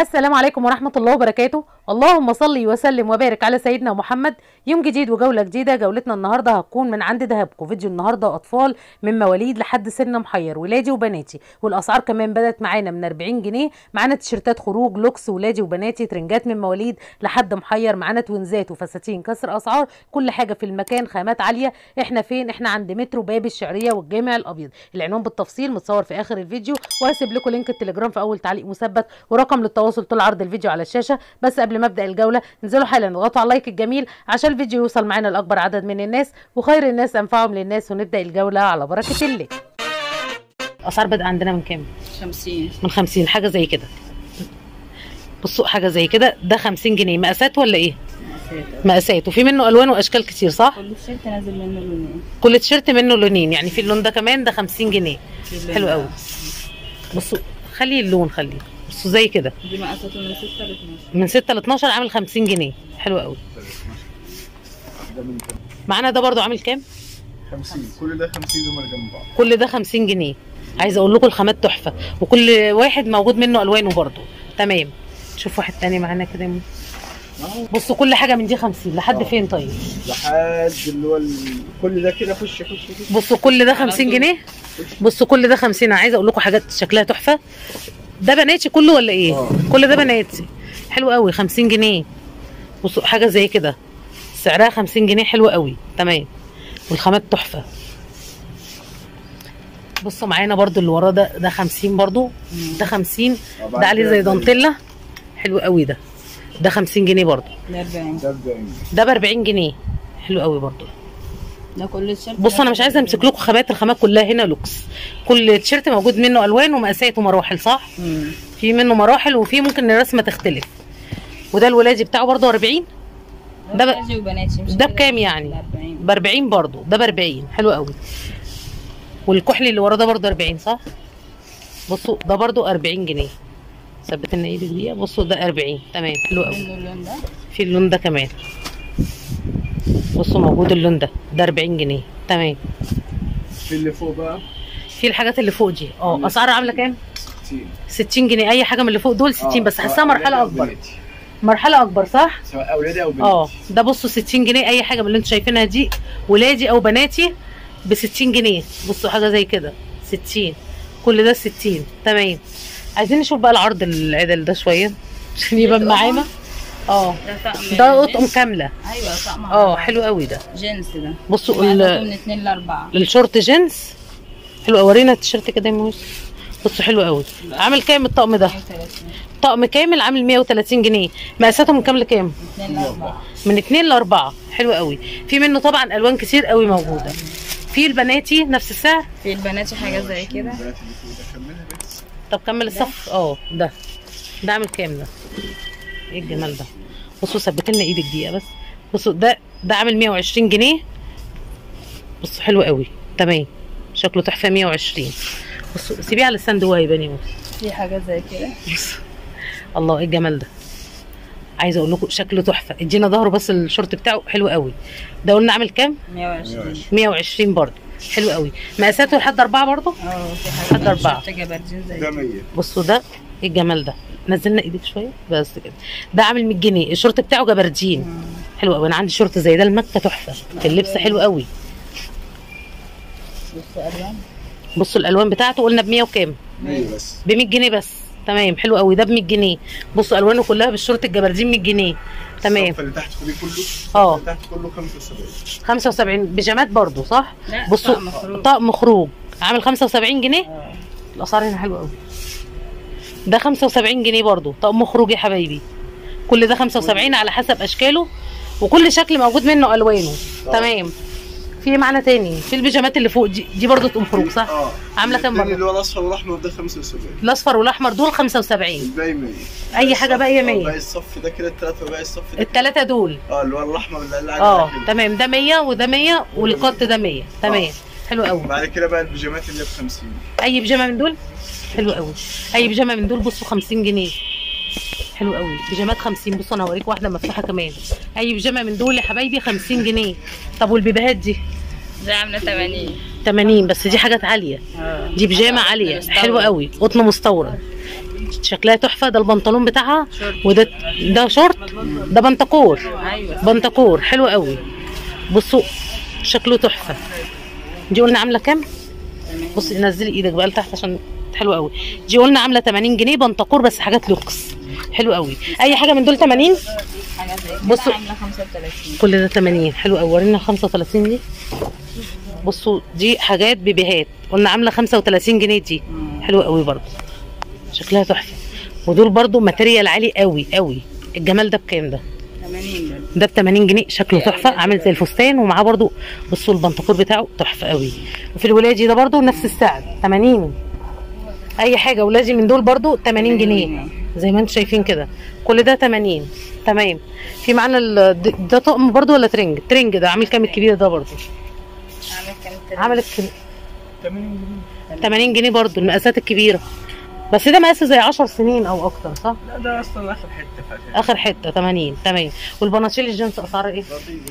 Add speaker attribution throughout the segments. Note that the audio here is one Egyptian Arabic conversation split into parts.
Speaker 1: السلام عليكم ورحمة الله وبركاته اللهم صل وسلم وبارك على سيدنا محمد يوم جديد وجولة جديدة جولتنا النهاردة هتكون من عند دهبكو فيديو النهاردة أطفال من مواليد لحد سن محير ولادي وبناتي والأسعار كمان بدأت معانا من 40 جنيه معانا تيشيرتات خروج لوكس ولادي وبناتي ترنجات من مواليد لحد محير معانا توينزات وفساتين كسر أسعار كل حاجة في المكان خامات عالية احنا فين احنا عند مترو باب الشعرية والجامع الأبيض العنوان بالتفصيل متصور في آخر الفيديو وهسيب لكم لينك التليجرام في أول تعليق مثبت ورقم للتواصل طول عرض الفيديو على الشاشة بس قبل ما ابدا الجوله انزلوا حالا اضغطوا على اللايك الجميل عشان الفيديو يوصل معانا لاكبر عدد من الناس وخير الناس انفعهم للناس ونبدا الجوله على بركه الله اسعار بدا عندنا من كام
Speaker 2: 50
Speaker 1: من 50 حاجه زي كده بصوا حاجه زي كده ده 50 جنيه مقاسات ولا ايه مقاسات وفي منه الوان واشكال كتير صح
Speaker 2: كل تيشيرت نازل منه لونين
Speaker 1: كل تيشيرت منه لونين يعني في اللون ده كمان ده 50 جنيه
Speaker 2: في اللون
Speaker 1: حلو
Speaker 2: ده.
Speaker 1: قوي بصوا خلي اللون خليه بصوا زي كده
Speaker 2: دي مقاساته من 6 ل 12
Speaker 1: من 6 ل 12 عامل 50 جنيه حلو قوي معانا ده برضو عامل كام
Speaker 3: 50 كل ده 50 دول جنب بعض
Speaker 1: كل ده 50 جنيه عايزه اقول لكم الخامات تحفه وكل واحد موجود منه الوانه برضو تمام شوف واحد تاني معانا كده بصوا كل حاجه من دي 50 لحد
Speaker 3: آه.
Speaker 1: فين طيب
Speaker 3: لحد اللي هو ال- كل ده كده خش خش خش
Speaker 1: بصوا كل ده 50 جنيه بصوا كل ده 50 انا عايزه اقول لكم حاجات شكلها تحفه ده بناتي كله ولا ايه
Speaker 3: آه.
Speaker 1: كل ده بناتي حلو قوي 50 جنيه بصوا حاجه زي كده سعرها 50 جنيه حلو قوي تمام والخامات تحفه بصوا معانا برضو اللي وراه ده ده 50 برضو ده 50 ده عليه زي دانتيلا حلو قوي ده ده 50 جنيه برضو
Speaker 2: ده 40
Speaker 3: ده بداية
Speaker 1: ده ب 40 جنيه حلو قوي برضو
Speaker 2: ده كل تيشيرت
Speaker 1: بص انا مش عايزه امسك لكم خامات الخامات كلها هنا لوكس كل تيشيرت موجود منه الوان ومقاسات ومراحل صح
Speaker 2: امم
Speaker 1: في منه مراحل وفي ممكن الرسمه تختلف وده الولادي بتاعه برضه 40 ده
Speaker 2: ده
Speaker 1: ب-
Speaker 2: بقى وبناتي مش
Speaker 1: ده
Speaker 2: كده؟
Speaker 1: بكام يعني؟
Speaker 2: ب 40
Speaker 1: ب 40 برضه ده ب 40 حلو قوي والكحلي اللي وراه ده برضه 40 صح بصوا ده برضه 40 جنيه ثبت لنا ايدك دي بصوا ده 40 تمام حلو قوي
Speaker 2: منه اللون ده
Speaker 1: في اللون ده كمان بصوا موجود اللون ده ده 40 جنيه تمام
Speaker 3: في اللي فوق بقى
Speaker 1: في الحاجات اللي فوق دي اه اسعارها عامله كام
Speaker 3: 60
Speaker 1: 60 جنيه اي حاجه من اللي فوق دول 60
Speaker 3: آه،
Speaker 1: بس
Speaker 3: سواء
Speaker 1: حاساها مرحله
Speaker 3: أولادي أو
Speaker 1: اكبر
Speaker 3: بناتي.
Speaker 1: مرحله اكبر صح
Speaker 3: سواء اولادي او بناتي
Speaker 1: اه ده بصوا 60 جنيه اي حاجه من اللي انتوا شايفينها دي ولادي او بناتي ب 60 جنيه بصوا حاجه زي كده 60 كل ده 60 تمام عايزين نشوف بقى العرض العدل ده شويه عشان يبان معانا اه
Speaker 2: ده طقم
Speaker 1: ده
Speaker 2: جينز.
Speaker 1: اطقم كامله
Speaker 2: ايوه طقم
Speaker 1: اه حلو قوي ده
Speaker 2: جينز ده
Speaker 1: بصوا
Speaker 2: مقاساته
Speaker 1: ال-
Speaker 2: من 2 ل 4
Speaker 1: الشورت جينز حلو قوي. ورينا التيشيرت كده يا موس بصوا حلو قوي عامل كام الطقم ده
Speaker 2: 130
Speaker 1: طقم كامل عامل 130 جنيه مقاساته من كام لكام
Speaker 2: 2 ل 4
Speaker 1: من اتنين لاربعة حلو قوي في منه طبعا الوان كتير قوي موجوده في البناتي نفس السعر
Speaker 2: في البناتي حاجه زي كده
Speaker 3: البنات اللي فوق ده كملها بس
Speaker 1: طب كمل الصف اه ده ده عامل كام ده ايه الجمال ده بصوا ثبت لنا ايدك دقيقه بس بصوا ده ده عامل 120 جنيه بصوا حلو قوي تمام شكله تحفه 120 بصوا سيبيه على الساند هو هيبان يا موسى.
Speaker 2: في حاجه زي كده
Speaker 1: بصوا. الله ايه الجمال ده عايزه اقول لكم شكله تحفه ادينا ظهره بس الشورت بتاعه حلو قوي ده قلنا عامل كام
Speaker 2: 120
Speaker 1: 120 برضه حلو قوي مقاساته لحد أربعة برضه
Speaker 2: اه في
Speaker 1: حد
Speaker 2: حاجه
Speaker 1: أربعة.
Speaker 2: تيشيرت جبردين زي
Speaker 3: ده
Speaker 2: كده
Speaker 3: 100
Speaker 1: بصوا ده ايه الجمال ده نزلنا ايدك شويه بس كده ده عامل 100 جنيه الشورت بتاعه جبردين
Speaker 2: مم.
Speaker 1: حلو قوي انا عندي شورت زي ده المكه تحفه في اللبس حلو قوي
Speaker 2: بص الوان
Speaker 1: بصوا الالوان بتاعته قلنا ب 100 وكام
Speaker 3: 100 بس
Speaker 1: ب 100 جنيه بس تمام حلو قوي ده ب 100 جنيه بصوا الوانه كلها بالشورت الجبردين 100 جنيه تمام
Speaker 3: الصف اللي تحت خليه كله الصف
Speaker 1: آه.
Speaker 3: اللي تحت كله 75
Speaker 1: 75 بيجامات برضو صح
Speaker 2: لا
Speaker 1: بصوا
Speaker 2: طقم خروج.
Speaker 1: طقم خروج عامل 75 جنيه
Speaker 2: اه
Speaker 1: الاسعار هنا حلوه قوي ده 75 جنيه برضو طقم خروج يا حبايبي كل ده 75 على حسب اشكاله وكل شكل موجود منه الوانه
Speaker 3: آه.
Speaker 1: تمام في معانا تاني في البيجامات اللي فوق دي دي برضو طقم خروج صح
Speaker 3: اه
Speaker 1: عاملة كام
Speaker 3: التاني
Speaker 1: برضه؟
Speaker 3: اللي هو الاصفر والاحمر ده 75
Speaker 1: الاصفر والاحمر دول 75
Speaker 3: الباقي 100
Speaker 1: أي حاجة باقية 100.
Speaker 3: باقي الصف ده كده الثلاثه وباقي الصف ده
Speaker 1: التلاتة دول
Speaker 3: اه اللي هو الاحمر اللي قال
Speaker 1: اه
Speaker 3: عليه كده.
Speaker 1: تمام ده 100 وده 100 والقط ده 100 تمام حلو قوي
Speaker 3: بعد كده بقى البيجامات اللي ب 50
Speaker 1: اي بيجامه من دول حلو قوي اي بيجامه من دول بصوا 50 جنيه حلو قوي بيجامات 50 بصوا انا هوريك واحده مفتوحه كمان اي بيجامه من دول يا حبايبي 50 جنيه طب والبيبيهات دي
Speaker 2: دي عامله 80
Speaker 1: 80 بس دي حاجات عاليه
Speaker 2: اه
Speaker 1: دي بيجامه عاليه حلوه قوي قطن مستورد شكلها تحفه ده البنطلون بتاعها
Speaker 2: شورت.
Speaker 1: وده ده شورت ده بنتكور
Speaker 2: ايوه
Speaker 1: بنتكور حلو قوي بصوا شكله تحفه دي قلنا عامله كام بصي نزلي ايدك بقى لتحت عشان حلو قوي دي قلنا عامله 80 جنيه بنتكور بس حاجات لوكس حلو قوي اي حاجه من دول 80
Speaker 2: حاجه زي كده
Speaker 1: بصوا.
Speaker 2: عامله 35
Speaker 1: كل ده 80 حلو قوي ورينا 35 دي بصوا دي حاجات بيبيهات قلنا عامله 35 جنيه دي حلو قوي برضو شكلها تحفه ودول برضو ماتيريال عالي قوي قوي الجمال ده بكام ده
Speaker 2: 80 برضه
Speaker 1: ده ب 80 جنيه شكله تحفه عامل زي الفستان ومعاه برضو بصوا البنطلون بتاعه تحفه قوي وفي الولادي ده برضو نفس السعر 80 اي حاجه ولادي من دول برضو 80 جنيه زي ما انتم شايفين كده كل ده 80 تمام في معانا ال- ده- ده طقم برضو ولا ترنج ترنج ده عامل كام الكبير ده برضو
Speaker 2: عامل كام ترند؟
Speaker 1: عامل الك-
Speaker 3: 80 جنيه
Speaker 1: 80 جنيه برضو المقاسات الكبيره بس ده مقاسه زي 10 سنين او اكتر صح
Speaker 3: لا ده اصلا اخر حته فاتت
Speaker 1: اخر حته 80 تمام والبناطيل الجينز اسعارها ايه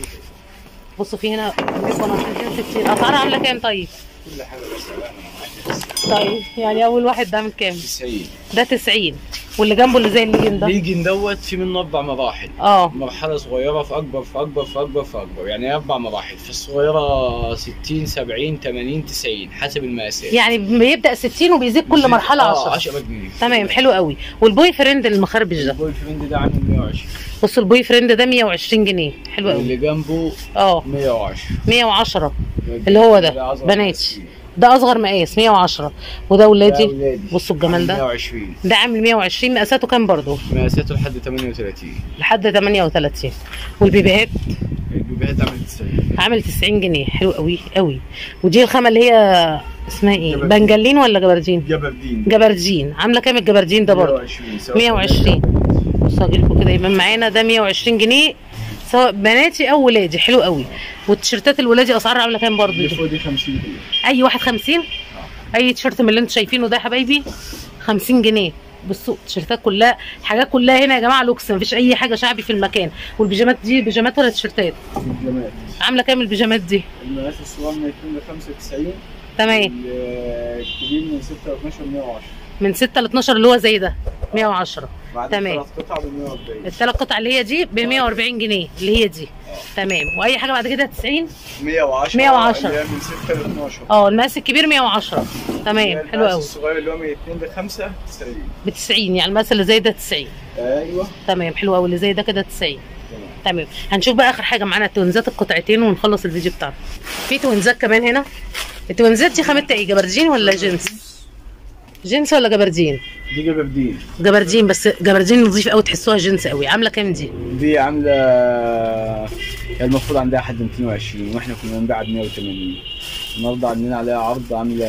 Speaker 1: بصوا في هنا كمية بناطيل جينز كتير اسعارها عامله كام طيب
Speaker 3: كل حاجه بس
Speaker 1: طيب يعني اول واحد ده من كام
Speaker 3: 90
Speaker 1: ده 90 واللي جنبه اللي زي الليجن ده
Speaker 3: ليجن دوت في منه اربع مراحل
Speaker 1: اه
Speaker 3: مرحلة صغيرة في أكبر في أكبر في أكبر في أكبر يعني أربع مراحل في الصغيرة 60 70 80 90 حسب المقاسات
Speaker 1: يعني بيبدا 60 وبيزيد كل مرحله
Speaker 3: اه
Speaker 1: 10
Speaker 3: 10 جنيه
Speaker 1: تمام حلو قوي والبوي فريند المخربش ده
Speaker 3: البوي فريند ده عامل 120
Speaker 1: بصوا البوي فريند ده 120 جنيه حلو قوي
Speaker 3: اللي جنبه
Speaker 1: اه
Speaker 3: 110
Speaker 1: 110 اللي هو ده
Speaker 3: أصغر
Speaker 1: بناتي
Speaker 3: كتير.
Speaker 1: ده اصغر مقاس 110 وده
Speaker 3: ده
Speaker 1: ولادي
Speaker 3: أولادي.
Speaker 1: بصوا الجمال ده
Speaker 3: 120
Speaker 1: ده عامل 120 مقاساته كام برضه
Speaker 3: مقاساته لحد 38
Speaker 1: لحد 38 والبيبيهات
Speaker 3: البيبيهات عامل 90
Speaker 1: عامل 90 جنيه حلو قوي قوي ودي الخامه اللي هي اسمها ايه
Speaker 3: جبردين.
Speaker 1: بنجلين ولا جبردين
Speaker 3: جبردين
Speaker 1: جبردين عامله كام الجبردين ده برضه
Speaker 3: 120 سواء
Speaker 1: 120 بصوا هجيلكوا كده يبان معانا ده 120 جنيه سواء بناتي او ولادي حلو قوي والتيشيرتات الولادي اسعارها عامله كام برضه
Speaker 3: اللي
Speaker 1: دي؟
Speaker 3: فوق دي 50 جنيه
Speaker 1: اي واحد 50 اي تيشيرت من اللي انتوا شايفينه ده يا حبايبي 50 جنيه بصوا التيشيرتات كلها حاجات كلها هنا يا جماعه لوكس مفيش اي حاجه شعبي في المكان والبيجامات دي بيجامات ولا تيشيرتات
Speaker 3: الجمال
Speaker 1: عامله كام البيجامات دي
Speaker 3: المقاس الصغير من 2 ل 95
Speaker 1: تمام
Speaker 3: الكبير من 6 ل 12 110
Speaker 1: من 6 ل 12 اللي هو زي ده 110
Speaker 3: بعد
Speaker 1: تمام.
Speaker 3: ثلاث قطع ب 140
Speaker 1: الثلاث قطع اللي هي دي ب 140 جنيه اللي هي دي تمام واي حاجه بعد كده 90
Speaker 3: 110
Speaker 1: 110.
Speaker 3: اللي هي من 6 ل 12
Speaker 1: اه المقاس الكبير 110 تمام حلو
Speaker 3: المقاس
Speaker 1: قوي
Speaker 3: الصغير اللي هو من 2 ل 5 90
Speaker 1: ب 90 يعني المقاس اللي زي ده 90
Speaker 3: ايوه
Speaker 1: تمام حلو قوي اللي زي ده كده 90 تمام هنشوف بقى اخر حاجه معانا التوينزات القطعتين ونخلص الفيديو بتاعنا في توينزات كمان هنا التوينزات دي خامتها ايه جبردين ولا جينز جينز ولا جبردين
Speaker 3: دي جبردين
Speaker 1: جبردين بس جبردين نظيف قوي تحسوها جينز قوي عامله كام دي
Speaker 3: دي عامله المفروض عندها حد 220 واحنا كنا بنبيعها ب 180 النهارده عاملين عليها عرض عامله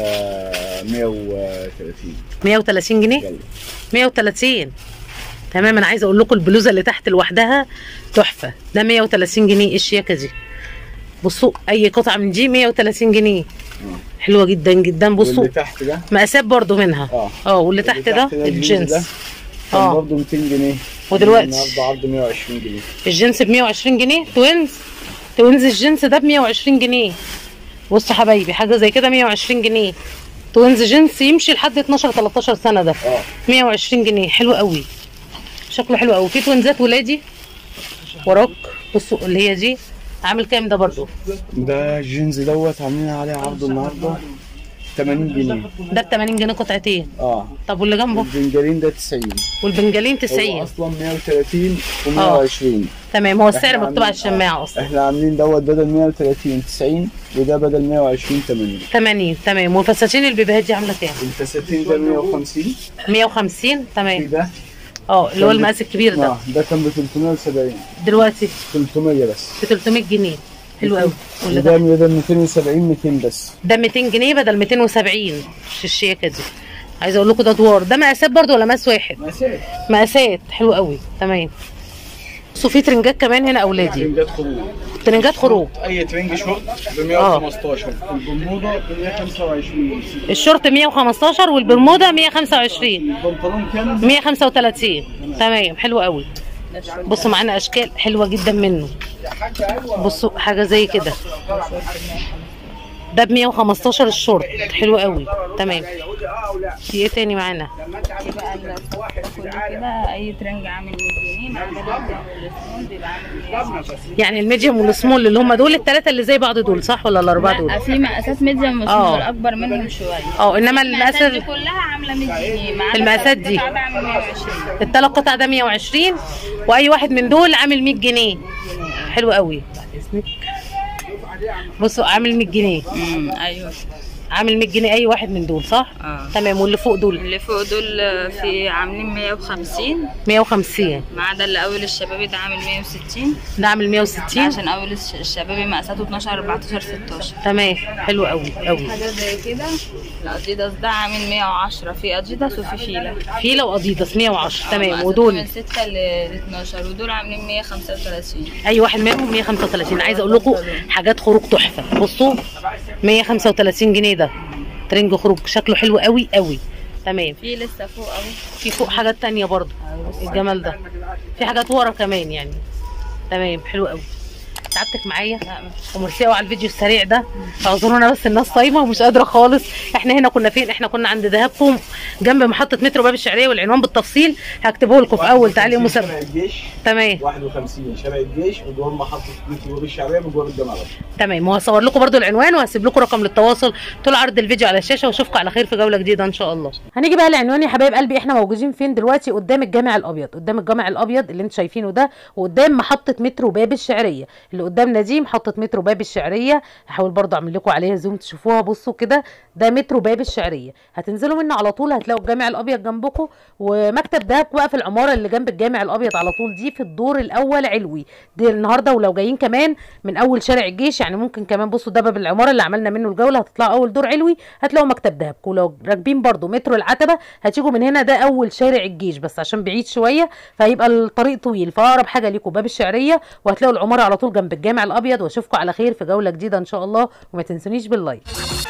Speaker 3: 130
Speaker 1: 130 جنيه
Speaker 3: يلا
Speaker 1: 130 تمام انا عايزه اقول لكم البلوزه اللي تحت لوحدها تحفه ده 130 جنيه ايه الشياكه دي بصوا اي قطعه من دي 130 جنيه حلوه جدا جدا بصوا
Speaker 3: واللي تحت ده
Speaker 1: مقاسات برضو منها
Speaker 3: اه
Speaker 1: اه واللي تحت ده
Speaker 3: الجينز
Speaker 1: الجينز
Speaker 3: ده كان
Speaker 1: اه
Speaker 3: برضه 200 جنيه
Speaker 1: ودلوقتي؟
Speaker 3: النهارده عرض 120 جنيه
Speaker 1: الجنس ب 120 جنيه توينز توينز الجنس ده ب 120 جنيه بصوا حبايبي حاجه زي كده 120 جنيه توينز جنس يمشي لحد 12 13 سنه ده
Speaker 3: اه
Speaker 1: 120 جنيه حلو قوي شكله حلو قوي في توينزات ولادي وراك بصوا اللي هي دي عامل كام ده برضو
Speaker 3: ده الجينز دوت عاملين عليه عرض النهارده 80 جنيه
Speaker 1: ده ب 80 جنيه قطعتين
Speaker 3: اه
Speaker 1: طب واللي جنبه
Speaker 3: البنجرين ده 90
Speaker 1: والبنجلين
Speaker 3: هو
Speaker 1: 90
Speaker 3: اصلا 130 و120
Speaker 1: تمام هو السعر
Speaker 3: إحنا
Speaker 1: مكتوب على
Speaker 3: عاملين-
Speaker 1: الشماعه اصلا
Speaker 3: احنا عاملين دوت بدل 130 90 وده بدل 120 80
Speaker 1: 80 تمام والفساتين البيبيهات دي عامله كام
Speaker 3: الفساتين ده 150
Speaker 1: 150
Speaker 3: في
Speaker 1: تمام
Speaker 3: ده
Speaker 1: اه اللي هو المقاس الكبير ده
Speaker 3: اه ده كان ب 370
Speaker 1: دلوقتي
Speaker 3: 300 بس
Speaker 1: ب 300 جنيه حلو قوي واللي
Speaker 3: وده
Speaker 1: ده
Speaker 3: بدل 270 200 بس
Speaker 1: ده 200 جنيه بدل 270 مش الشياكه دي عايزه اقول لكم ده دوار ده مقاسات برضو ولا مقاس واحد
Speaker 3: مقاسات
Speaker 1: مقاسات حلو قوي تمام بصوا في ترنجات كمان هنا اولادي
Speaker 3: ترنجات خروج
Speaker 1: ترنجات خروج
Speaker 3: اي ترنج شورت ب 115 البرمودا ب 125
Speaker 1: الشورت 115 والبرمودا 125
Speaker 3: البنطلون كام
Speaker 1: 135 تمام حلو قوي بصوا معانا اشكال حلوه جدا منه بصوا حاجه زي كده ده ب 115 الشورت حلو قوي تمام في ايه تاني معانا
Speaker 2: في بقى كله كده اي ترنج عامل 100 جنيه ما عدا الميديم والسمول بيبقى عامل 100
Speaker 1: يعني الميديوم والسمول اللي هم دول الثلاثه اللي زي بعض دول صح ولا الاربعه دول
Speaker 2: لا في مقاسات ميديم
Speaker 1: آه.
Speaker 2: وسمول اكبر منهم شويه
Speaker 1: اه انما
Speaker 2: المقاسات دي
Speaker 1: المقاس
Speaker 2: كلها عامله 100 جنيه ما عدا
Speaker 1: المقاسات دي.
Speaker 2: القطعة ده عامل 120
Speaker 1: الثلاث قطع ده 120 واي واحد من دول عامل 100 جنيه حلو قوي بعد اذنك بصوا عامل 100 جنيه
Speaker 2: امم ايوه
Speaker 1: عامل 100 جنيه اي واحد من دول صح
Speaker 2: اه
Speaker 1: تمام واللي فوق دول
Speaker 2: اللي فوق دول في عاملين 150
Speaker 1: 150
Speaker 2: ما عدا اللي اول الشبابي ده عامل 160
Speaker 1: ده عامل 160
Speaker 2: عشان اول الش- الشبابي مقاساته 12 14 16
Speaker 1: تمام حلو قوي قوي
Speaker 2: حاجه زي كده الاديداس ده عامل 110 في اديداس وفي فيلا
Speaker 1: فيلا واديداس 110 تمام
Speaker 2: مقاساته
Speaker 1: ودول
Speaker 2: من 6 ل 12 ودول عاملين 135
Speaker 1: اي واحد منهم 135 عايزه اقول لكم حاجات خروج تحفه بصوا 135 جنيه ده ترنج خروج شكله حلو قوي قوي تمام
Speaker 2: في لسه فوق اهو
Speaker 1: في فوق حاجات تانية برضو الجمال ده في حاجات ورا كمان يعني تمام حلو قوي تعبتك معايا وميرسي قوي على الفيديو السريع ده اعذرونا بس الناس صايمه ومش قادره خالص احنا هنا كنا فين احنا كنا عند دهبكم جنب محطه مترو باب الشعريه والعنوان بالتفصيل هكتبه لكم في اول تعليق
Speaker 4: شارع
Speaker 1: مسابقه
Speaker 4: الجيش
Speaker 1: تمام
Speaker 4: 51 شارع الجيش بجوار محطة مترو باب الشعبية بجوار الجامعة
Speaker 1: تمام وهصور لكم برضو العنوان وهسيب لكم رقم للتواصل طول عرض الفيديو على الشاشه واشوفكم على خير في جوله جديده ان شاء الله هنيجي بقى للعنوان يا حبايب قلبي احنا موجودين فين دلوقتي قدام الجامع الابيض قدام الجامع الابيض اللي انتوا شايفينه ده وقدام محطه مترو باب الشعريه اللي قدامنا دي محطه مترو باب الشعريه هحاول برضو اعمل لكم عليها زوم تشوفوها بصوا كده ده مترو باب الشعريه هتنزلوا منه على طول هتلاقوا الجامع الابيض جنبكم ومكتب دهب بقى في العماره اللي جنب الجامع الابيض على طول دي في الدور الاول علوي دي النهارده ولو جايين كمان من اول شارع الجيش يعني ممكن كمان بصوا ده باب العماره اللي عملنا منه الجوله هتطلعوا اول دور علوي هتلاقوا مكتب دهب ولو راكبين برضو مترو العتبه هتيجوا من هنا ده اول شارع الجيش بس عشان بعيد شويه فهيبقى الطريق طويل فاقرب حاجه ليكم باب الشعريه وهتلاقوا العماره على طول جنب الجامع الابيض واشوفكم على خير في جوله جديده ان شاء الله وما تنسونيش باللايك